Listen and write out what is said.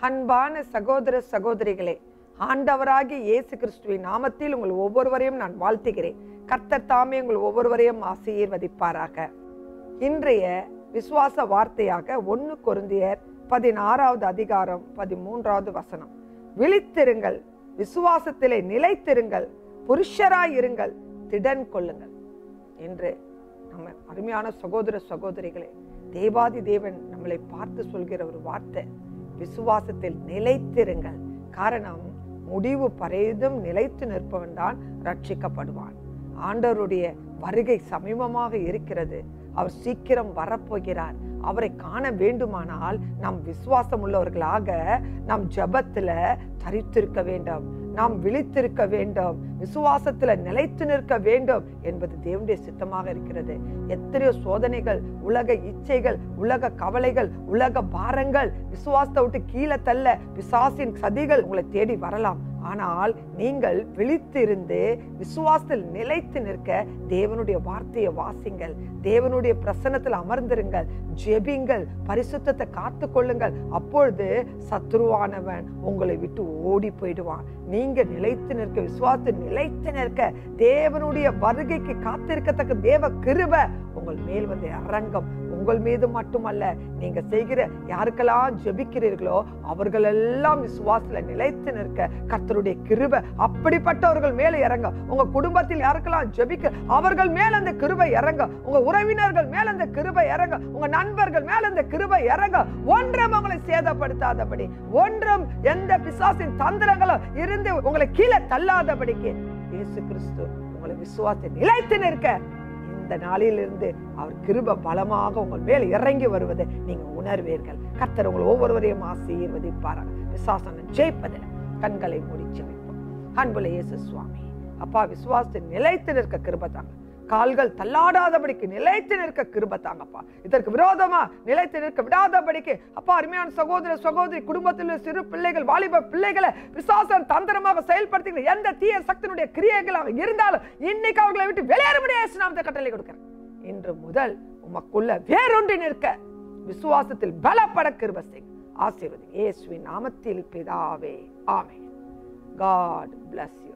அன்பான சகோதர சகோதரிகளே ஆண்டவராகிய இயேசு கிறிஸ்துவின் நாமத்தில் உங்கள் ஒவ்வொருவரையும் நான் வாழ்த்துகிறேன் கர்த்தர் தாமே உங்கள் ஒவ்வொருவரையும் ஆசீர்வதிப்பாராக இன்றைய விசுவாச வார்த்தையாக ஒன்னு கொருந்தியர் பதினாறாவது அதிகாரம் பதிமூன்றாவது வசனம் விழித்திருங்கள் விசுவாசத்திலே நிலைத்திருங்கள் புருஷராய் இருங்கள் திடன் கொள்ளுங்கள் என்று நம்ம அருமையான சகோதர சகோதரிகளே தேவாதி தேவன் நம்மளை பார்த்து சொல்கிற ஒரு வார்த்தை விசுவாசத்தில் நிலைத்திருங்கள் காரணம் முடிவு பரைதும் நிலைத்து நிற்பவன் தான் ரட்சிக்கப்படுவான் ஆண்டவருடைய வருகை சமீபமாக இருக்கிறது அவர் சீக்கிரம் வரப்போகிறார் அவரை காண வேண்டுமானால் நாம் விசுவாசம் உள்ளவர்களாக நாம் ஜபத்துல தரித்திருக்க வேண்டும் நாம் விழித்திருக்க வேண்டும் விசுவாசத்துல நிலைத்து நிற்க வேண்டும் என்பது தேவனுடைய சித்தமாக இருக்கிறது எத்தனையோ சோதனைகள் உலக இச்சைகள் உலக கவலைகள் உலக பாரங்கள் விசுவாசத்தை விட்டு கீழே தள்ள பிசாசின் சதிகள் உங்களை தேடி வரலாம் ஆனால் நீங்கள் விழித்திருந்து விசுவாசத்தில் நிலைத்து நிற்க தேவனுடைய வார்த்தையை வாசிங்கள் தேவனுடைய பிரசன்னத்தில் அமர்ந்திருங்கள் ஜெபிங்கள் பரிசுத்தத்தை காத்து கொள்ளுங்கள் அப்பொழுது சத்ருவானவன் உங்களை விட்டு ஓடி போயிடுவான் நீங்க நிலைத்து நிற்க விசுவாசத்தில் நிலைத்து நிற்க தேவனுடைய வருகைக்கு காத்திருக்கத்தக்க தேவ கிருப உங்கள் மேல் வந்து இறங்கும் உங்கள் மீது மட்டுமல்ல நீங்க செய்கிற யாருக்கெல்லாம் ஜெபிக்கிறீர்களோ அவர்கள் எல்லாம் விசுவாசத்துல நிலைத்து நிற்க கர்த்தருடைய கிருப அப்படிப்பட்டவர்கள் மேல இறங்க உங்க குடும்பத்தில் யாருக்கெல்லாம் ஜெபிக்க அவர்கள் மேல அந்த கிருபை இறங்க உங்க உறவினர்கள் மேல அந்த கிருபை இறங்க உங்க நண்பர்கள் மேல அந்த கிருபை இறங்க ஒன்றும் உங்களை சேதப்படுத்தாதபடி ஒன்றும் எந்த பிசாசின் தந்திரங்களும் இருந்து உங்களை கீழே தள்ளாதபடிக்கு இயேசு கிறிஸ்து உங்களை விசுவாசத்தை நிலைத்து நிற்க இந்த நாளிலிருந்து அவர் கிருப பலமாக உங்கள் மேல் இறங்கி வருவதை நீங்க உணர்வீர்கள் கர்த்தர் உங்கள் ஒவ்வொருவரையும் ஆசீர்வதிப்பாராக விசுவாசம் ஜெயிப்பதில் கண்களை முடிச்சு வைப்போம் அன்புல இயேசு சுவாமி அப்பா விசுவாசத்தை நிலைத்து நிற்க கிருப தாங்க கால்கள் தள்ளாடாதபடிக்கு நிலைத்து நிற்க கிருப தாங்கப்பா இதற்கு விரோதமா நிலைத்து நிற்க விடாதபடிக்கு அப்பா அருமையான சகோதர சகோதரி குடும்பத்தில் உள்ள சிறு பிள்ளைகள் வாலிப பிள்ளைகளை விசுவாசம் தந்திரமாக செயல்படுத்துகிற எந்த தீய சக்தியினுடைய கிரியைகளாக இருந்தாலும் இன்னைக்கு அவர்களை விட்டு வெளியேற முடியாது நாமத்தை கட்டளை கொடுக்கிறேன் இன்று முதல் உமக்குள்ள வேறொன்று நிற்க விசுவாசத்தில் பலப்பட கிருப செய் ஆசீர்வதி இயேசுவின் நாமத்தில் பிதாவே ஆமென் காட் bless you